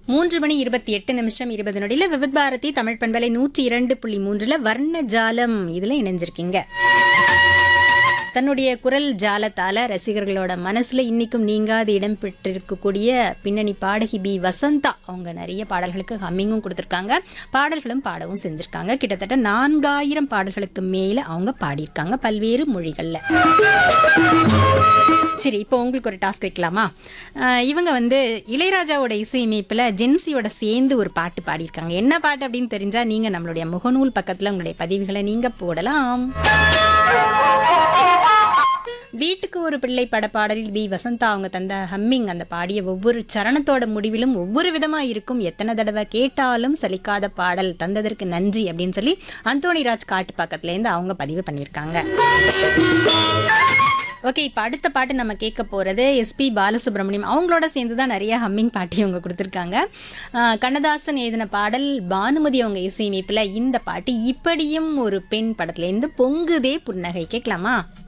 மூன்று மணி இருபத்தி எட்டு நிமிஷம் இருபது நொடியில் விவித் பாரதி தமிழ் பண்பலை நூற்றி இரண்டு புள்ளி மூன்றில் வர்ண ஜாலம் இதில் இணைஞ்சிருக்கீங்க தன்னுடைய குரல் ஜாலத்தால ரசிகர்களோட மனசுல இன்னைக்கும் நீங்காது இடம் பெற்றிருக்கக்கூடிய பின்னணி பாடகி பி வசந்தா அவங்க நிறைய பாடல்களுக்கு ஹம்மிங்கும் கொடுத்துருக்காங்க பாடல்களும் பாடவும் செஞ்சிருக்காங்க கிட்டத்தட்ட நான்காயிரம் பாடல்களுக்கு மேல அவங்க பாடியிருக்காங்க பல்வேறு மொழிகள்ல சரி இப்போ உங்களுக்கு ஒரு டாஸ்க் வைக்கலாமா அஹ் இவங்க வந்து இளையராஜாவோட இசையமைப்பில் ஜென்சியோட சேர்ந்து ஒரு பாட்டு பாடியிருக்காங்க என்ன பாட்டு அப்படின்னு தெரிஞ்சா நீங்க நம்மளுடைய முகநூல் பக்கத்துல உங்களுடைய பதிவுகளை நீங்க போடலாம் வீட்டுக்கு ஒரு பிள்ளை பட பாடலில் பி வசந்தா அவங்க தந்த ஹம்மிங் அந்த பாடிய ஒவ்வொரு சரணத்தோட முடிவிலும் ஒவ்வொரு விதமா இருக்கும் எத்தனை தடவை கேட்டாலும் சலிக்காத பாடல் தந்ததற்கு நன்றி அப்படின்னு சொல்லி அந்தோணி ராஜ் காட்டு பக்கத்துலேருந்து அவங்க பதிவு பண்ணியிருக்காங்க ஓகே இப்போ அடுத்த பாட்டு நம்ம கேட்க போகிறது எஸ்பி பாலசுப்ரமணியம் அவங்களோட சேர்ந்து தான் நிறைய ஹம்மிங் பாட்டி அவங்க கொடுத்துருக்காங்க ஆஹ் கண்ணதாசன் எழுதின பாடல் பானுமதி அவங்க இசையமைப்பில் இந்த பாட்டு இப்படியும் ஒரு பெண் படத்துலேருந்து பொங்குதே புன்னகை கேட்கலாமா